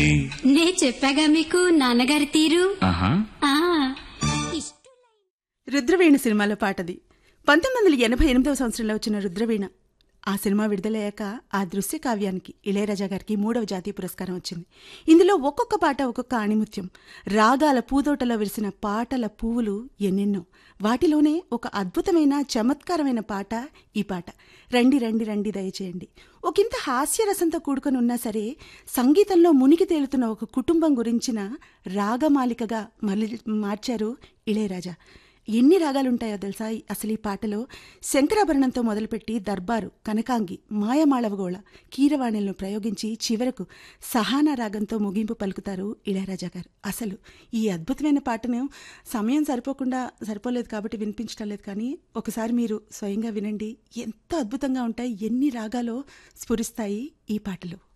నే చెప్పాగా మీకు నాన్నగారి తీరు ఆహా ఆ రుద్రవీణ సినిమాలో పాటది పంతొమ్మిది వందల ఎనభై ఎనిమిదవ సంవత్సరంలో వచ్చిన రుద్రవీణ ఆ సినిమా విడుదలయ్యాక ఆ దృశ్య కావ్యానికి ఇళయరాజా గారికి మూడవ జాతీయ పురస్కారం వచ్చింది ఇందులో ఒక్కొక్క పాట ఒక్కొక్క ఆణిముత్యం రాగాల పూదోటలో విరిసిన పాటల పువ్వులు ఎన్నెన్నో వాటిలోనే ఒక అద్భుతమైన చమత్కారమైన పాట ఈ పాట రండి రండి రండి దయచేయండి ఒకంత హాస్యరసంతో కూడుకొని ఉన్నా సరే సంగీతంలో మునిగి తేలుతున్న ఒక కుటుంబం గురించిన రాగమాలికగా మళ్ళీ మార్చారు ఇళయరాజా ఎన్ని రాగాలుంటాయో తెలుసా ఈ- అసలు ఈ పాటలో శంకరాభరణంతో మొదలుపెట్టి దర్బారు కనకాంగి మాయమాళవగోళ కీరవాణిలను ప్రయోగించి చివరకు సహానా రాగంతో ముగింపు పలుకుతారు ఇళయరాజా గారు అసలు ఈ అద్భుతమైన పాటను సమయం సరిపోకుండా సరిపోలేదు కాబట్టి వినిపించడం లేదు కానీ ఒకసారి మీరు స్వయంగా వినండి ఎంత అద్భుతంగా ఉంటాయి ఎన్ని రాగాలో స్ఫురిస్తాయి ఈ పాటలు